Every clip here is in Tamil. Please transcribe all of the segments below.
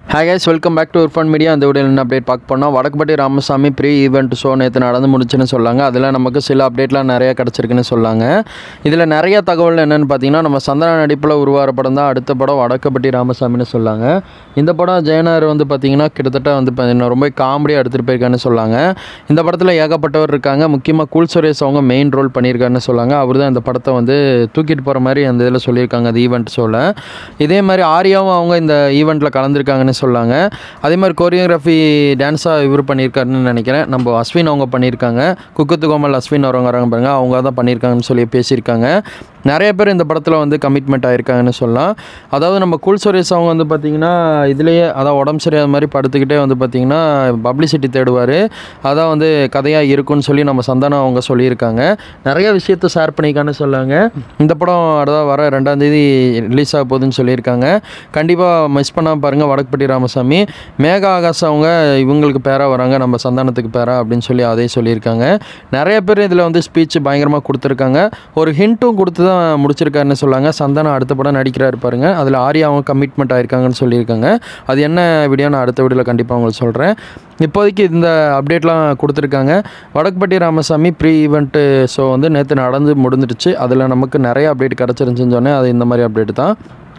hi guys welcome back to உர்ஃபன் மீடியா அந்த வீடியோ என்ன அப்டேட் பார்க்க போனால் Vadakkupatti Ramasamy pre event show நேற்று நடந்து முடிச்சுன்னு சொல்லாங்க அதில் நமக்கு சில அப்டேட்லாம் நிறையா கிடச்சிருக்குன்னு சொல்லாங்க இதில் நிறைய தகவல் என்னென்னு பார்த்தீங்கன்னா நம்ம சந்தன நடிப்பில் உருவாகிற படம் தான் அடுத்த படம் வடக்குப்பட்டி ராமசாமின்னு சொல்லாங்க இந்த படம் ஜெயனார் வந்து பார்த்தீங்கன்னா கிட்டத்தட்ட வந்து பார்த்தீங்கன்னா ரொம்ப காமெடியாக எடுத்துகிட்டு போயிருக்கான்னு சொல்லாங்க இந்த படத்தில் ஏகப்பட்டவர் இருக்காங்க முக்கியமாக கூல் சுரேஷ் அவங்க மெயின் ரோல் பண்ணியிருக்காருன்னு சொல்லாங்க அவர் தான் இந்த படத்தை வந்து தூக்கிட்டு போகிற மாதிரி அந்த இதில் சொல்லியிருக்காங்க அந்த ஈவெண்ட் ஷோவில் இதே மாதிரி ஆர்யாவும் அவங்க இந்த ஈவெண்ட்டில் கலந்துருக்காங்கன்னு சொல்லாங்க அதே மாதிரி கோரியோகிராஃபி டான்ஸாக இவர் பண்ணியிருக்காருன்னு நினைக்கிறேன் நம்ம அஸ்வின் அவங்க பண்ணியிருக்காங்க குக்குத்து கோமல் அஸ்வின் வரவங்க வராங்க பாருங்க அவங்க தான் பண்ணியிருக்காங்கன்னு சொல்லி பேசியிருக்காங்க நிறைய பேர் இந்த படத்தில் வந்து கமிட்மெண்ட் ஆயிருக்காங்கன்னு சொல்லலாம் அதாவது நம்ம கூல் சுரேஷ் அவங்க வந்து பார்த்திங்கன்னா இதுலேயே அதான் உடம்பு சரியாத மாதிரி படுத்துக்கிட்டே வந்து பார்த்திங்கன்னா பப்ளிசிட்டி தேடுவார் அதான் வந்து கதையாக இருக்குன்னு சொல்லி நம்ம சந்தானம் அவங்க சொல்லியிருக்காங்க நிறைய விஷயத்த ஷேர் பண்ணிக்கான்னு சொல்லாங்க இந்த படம் அதான் வர ரெண்டாம் தேதி ரிலீஸ் ஆக போகுதுன்னு சொல்லியிருக்காங்க கண்டிப்பாக மிஸ் பண்ணாமல் பாருங்கள் வடக்குப்பட்டி ராமசாமி மேகா ஆகாஷ் அவங்க இவங்களுக்கு பேராக வராங்க நம்ம சந்தானத்துக்கு பேரா அப்படின்னு சொல்லி அதையும் சொல்லியிருக்காங்க நிறைய பேர் இதில் வந்து ஸ்பீச் பயங்கரமாக கொடுத்துருக்காங்க ஒரு ஹிண்ட்டும் கொடுத்து தான் முடிச்சிருக்காருன்னு சொல்லாங்க சந்தானம் அடுத்த படம் நடிக்கிறாரு பாருங்க அதில் ஆர்யா அவங்க கமிட்மெண்ட் ஆயிருக்காங்கன்னு சொல்லியிருக்காங்க அது என்ன வீடியோ நான் அடுத்த வீடியோவில் கண்டிப்பாக உங்களுக்கு சொல்கிறேன் இப்போதைக்கு இந்த அப்டேட்லாம் கொடுத்துருக்காங்க Vadakkupatti Ramasamy pre event show வந்து நேற்று நடந்து முடிஞ்சிடுச்சு அதில் நமக்கு நிறைய அப்டேட் கிடச்சிருந்துச்சின்னு சொன்னேன் அது இந்த மாதிரி அப்டேட் தான்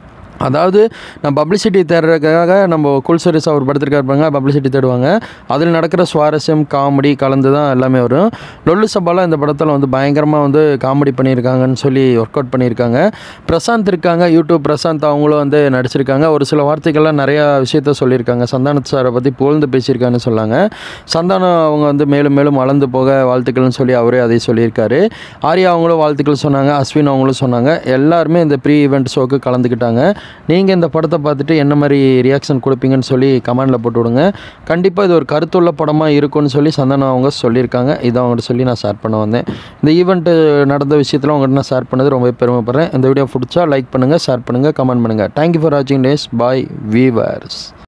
அதாவது நம்ம பப்ளிசிட்டி தேடுறதுக்காக நம்ம குல் சர்வீஸ் அவர் படுத்திருக்காரு பாருங்க பப்ளிசிட்டி தேடுவாங்க அதில் நடக்கிற சுவாரஸ்யம் காமெடி கலந்து தான் எல்லாமே வரும் லொல்லு சபாலாம் இந்த படத்தில் வந்து பயங்கரமாக வந்து காமெடி பண்ணியிருக்காங்கன்னு சொல்லி ஒர்க் அவுட் பண்ணியிருக்காங்க பிரசாந்த் இருக்காங்க யூடியூப் பிரசாந்த் அவங்களும் வந்து நடிச்சிருக்காங்க ஒரு சில வார்த்தைகள்லாம் நிறையா விஷயத்த சொல்லியிருக்காங்க சந்தானத் சாரை பற்றி புகழ்ந்து பேசியிருக்காங்கன்னு சொன்னாங்க சந்தானம் அவங்க வந்து மேலும் மேலும் வளர்ந்து போக வாழ்த்துக்கள்னு சொல்லி அவரே அதை சொல்லியிருக்காரு ஆர்யா அவங்களும் வாழ்த்துக்கள் சொன்னாங்க அஸ்வின் அவங்களும் சொன்னாங்க எல்லாருமே இந்த ப்ரீ ஈவெண்ட் ஷோக்கு கலந்துக்கிட்டாங்க நீங்கள் இந்த படத்தை பார்த்துட்டு என்ன மாதிரி ரியாக்ஷன் கொடுப்பீங்கன்னு சொல்லி கமெண்டில் போட்டு விடுங்க கண்டிப்பாக இது ஒரு கருத்துள்ள படமாக இருக்கும்னு சொல்லி சந்தானம் அவங்க சொல்லியிருக்காங்க இதை அவங்கள்ட்ட சொல்லி நான் ஷேர் பண்ண வந்தேன் இந்த ஈவெண்ட்டு நடந்த விஷயத்தில் உங்கள்கிட்ட நான் ஷேர் பண்ணது ரொம்ப பெருமைப்படுறேன் இந்த வீடியோ பிடிச்சா லைக் பண்ணுங்கள் ஷேர் பண்ணுங்கள் கமெண்ட் பண்ணுங்கள் தேங்க்யூ ஃபார் வாட்சிங் டேஸ் பாய் வீவர்ஸ்